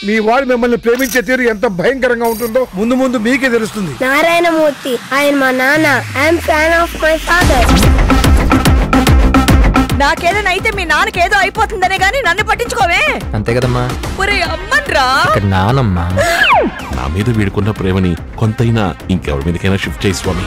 మీ వాడు మిమ్మల్ని ప్రేమించే తీరు ఎంత భయంకరంగా ఉంటుందో ముందు ముందు మీకే తెలుస్తుంది నారాయణమూర్తి ఆయన మా నాన్న I'm fan of my father నాకేదైనా అయితే మీ నాన్నకేదో అయిపోతుందనే గాని నన్ను పట్టించుకోవే అంతే కదమ్మా ఒరే అమ్మన్రా ఇక్కడ నానమ్మా నా మీద వీడుకున్న ప్రేమని కొంతైనా ఇంకెవరి మీదకైనా షిఫ్ట్ చేయి స్వామి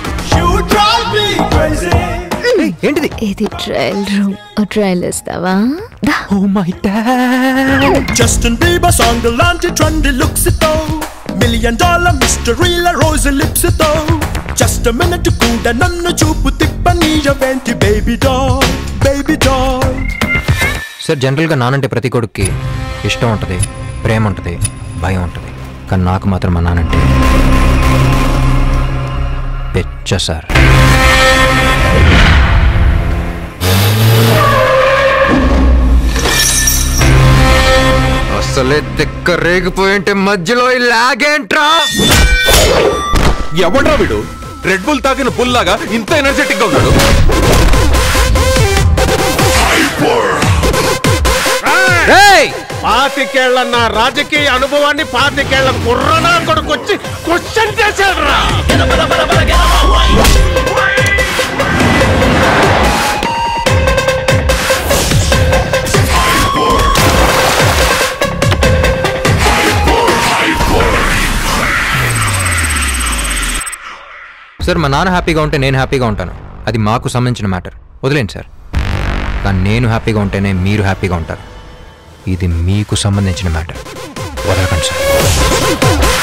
ఏంటిది ఇది ట్రయల్ రూమ్ ట్రయల్ ఇస్తావా దా oh my dad Justin Bieber song లాంటి ట్రెండ్ లుక్స్ తో మిలియన్ డాలర్ మిస్టరీల రోజు లిప్స్ తో జస్ట్ మినిట్ కూడా నన్ను చూపు తిప్పనీయవేంటి baby doll baby doll sir జనరల్గా నానంటే ప్రతి కొడుక్కి ఇష్టం ఉంటుంది ప్రేమ ఉంటుంది భయం ఉంటుంది కానీ నాకు మాత్రం మా నానంటే పెచ్చ సార్ అసలే తిక్క రేగిపోయింటే మధ్యలో ఈ లాగేంట్రా ఎవడ్రా వీడు రెడ్ బుల్ తాగిన బుల్ లాగా ఇంత ఎనర్జెటిక్ గా ఉన్నాడు పాతికేళ్ల నా రాజకీయ అనుభవాన్ని పాతికేళ్ల కుర్రనా కొడుకొచ్చి క్వశ్చన్ చేశాడు రా సార్ మా నాన్న హ్యాపీగా ఉంటే నేను హ్యాపీగా ఉంటాను అది మాకు సంబంధించిన మ్యాటర్ వదిలేండి సార్ కానీ నేను హ్యాపీగా ఉంటేనే మీరు హ్యాపీగా ఉంటారు ఇది మీకు సంబంధించిన మ్యాటర్ వదలకండి సార్